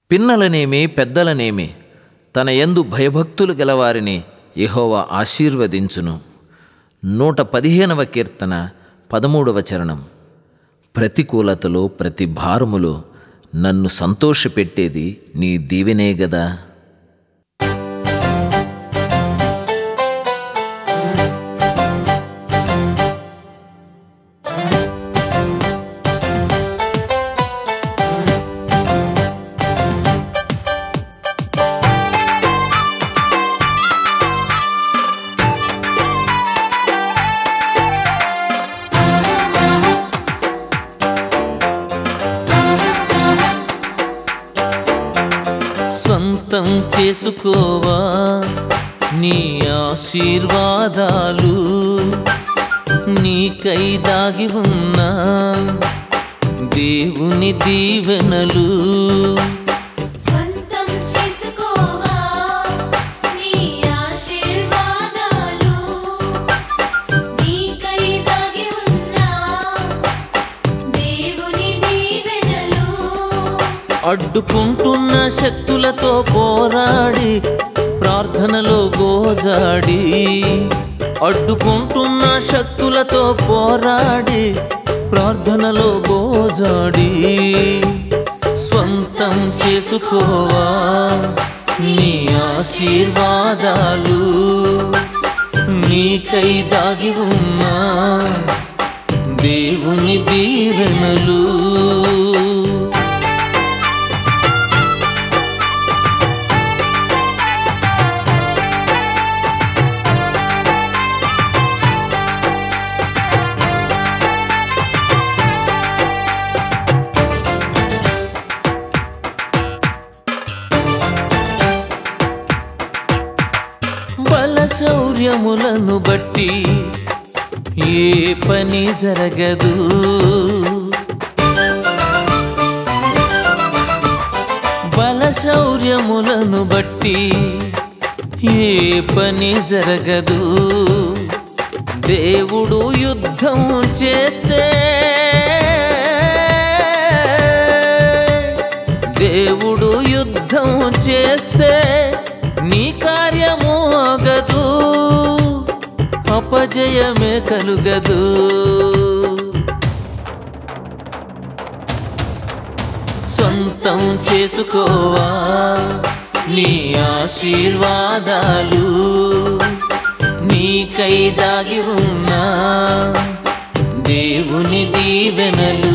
పిన్నలనేమి పెద్దలనేమి తన యందు భయభక్తులు గలవారిని యెహోవా ఆశీర్వదించును నూట పదిహేనవ కీర్తన పదమూడవ చరణం ప్రతికూలతలో ప్రతి భారములో నన్ను సంతోషపెట్టేది నీ దీవెనే గదా స్వంతం చేసుకోవా నీ ఆశీర్వాదాలు నీకై దాగి ఉన్న దేవుని దీవెనలు స్వంతం చేసుకోవా నీ ఆశీర్వాదాలు నీకై దాగి ఉన్న దేవుని దీవెనలు అడ్డుకుంటున్న శక్తులతో పోరాడి ప్రార్థనలో గోజాడి అడ్డుకుంటున్న శక్తులతో పోరాడి ప్రార్థనలో గోజాడి స్వంతం చేసుకోవా నీ ఆశీర్వాదాలు నీకై దాగి ఉన్నా దేవుని దీవెనలు బల శౌర్యములను బట్టి ఏ పని జరగదు బల శౌర్యములను బట్టి ఏ పని జరగదు దేవుడు యుద్ధం చేస్తే దేవుడు యుద్ధం చేస్తే నీ కార్యము ఆగదు అపజయమే కలుగదు సొంతం చేసుకోవా నీ ఆశీర్వాదాలు నీకై దాగి ఉన్నా దేవుని దీవెనలు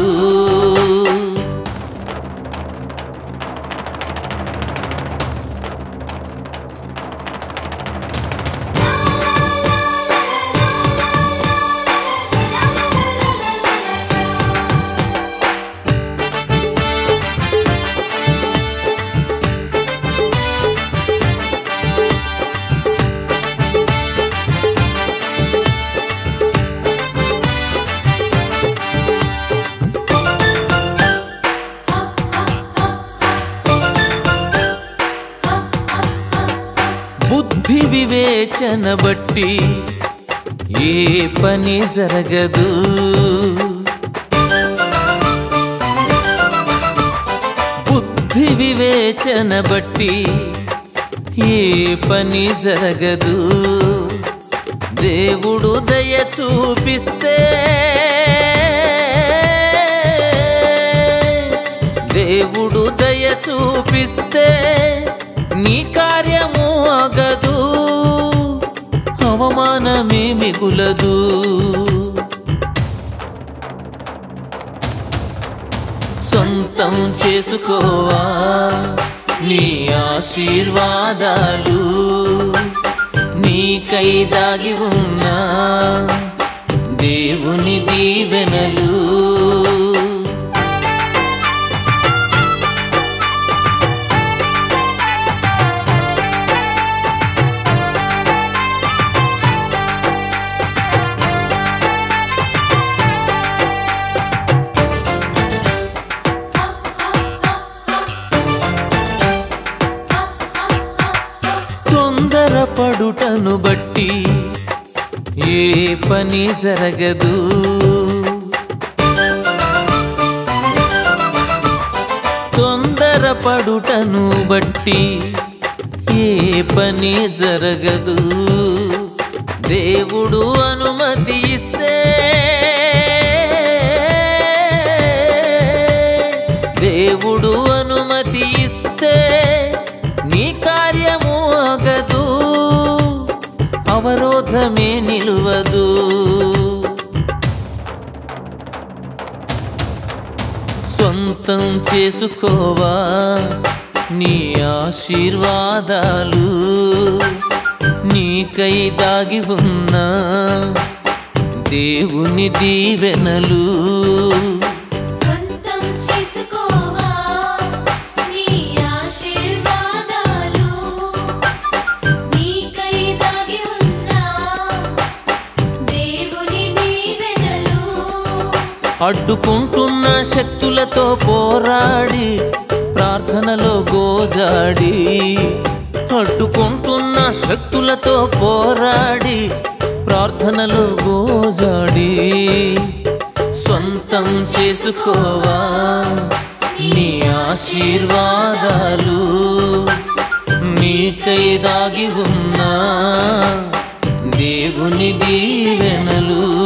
బుద్ధి వివేచన బట్టి ఏ పని జరగదు బుద్ధి వివేచన బట్టి ఏ పని జరగదు దేవుడు దయ చూపిస్తే దేవుడు దయ చూపిస్తే నీ కార్యము ఆగదు అవమానమే మిగులదు సొంతం చేసుకోవా నీ ఆశీర్వాదాలు నీకై దాగి ఉన్నా దేవుని దీవెనలు తొందరపడుటను బట్టి ఏ పని జరగదు తొందర తొందరపడుటను బట్టి ఏ పని జరగదు దేవుడు అనుమతి ఇస్తే దేవుడు అనుమతి ఇస్తే నీ కార్యము ఆగదు అవరోధమే నిలువదు సొంతం చేసుకోవా నీ ఆశీర్వాదాలు నీకై దాగి ఉన్న దేవుని దీవెనలు సొంతం చేసుకోవా నీ ఆశీర్వాదాలు నీకై దాగి ఉన్న దేవుని దీవెనలు అడ్డుకుంటున్న శక్తులతో పోరాడి ప్రార్థనలో గోజాడి అడ్డుకుంటున్న శక్తులతో పోరాడి ప్రార్థనలో గోజాడి సొంతం చేసుకోవా నీ ఆశీర్వాదాలు నీకై దాగి ఉన్న దేవుని దీవెనలు